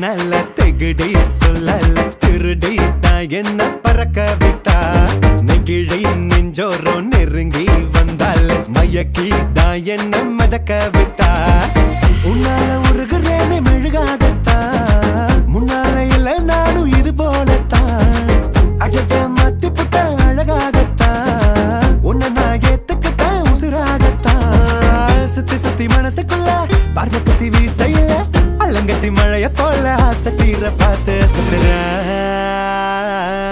கண்ணால தெகுடி சொல்லல திருடி தான் என்ன பறக்க விட்டா நெகிழை நெஞ்சோரம் நெருங்கி வந்தால் மயக்கி தான் என்ன மடக்க விட்டா உன்னால உருகுறேனே மெழுகாகத்தா முன்னால இல்ல நானும் இது போலத்தான் அடட மத்தி புட்ட அழகாகத்தான் உன்னை நான் ஏத்துக்கிட்டேன் உசுராகத்தான் சுத்தி சுத்தி மனசுக்குள்ள பார்வை பத்தி வீசையில அல்லங்கட்டி மழைய போல ஆசை தீர பார்த்து சுத்துறேன்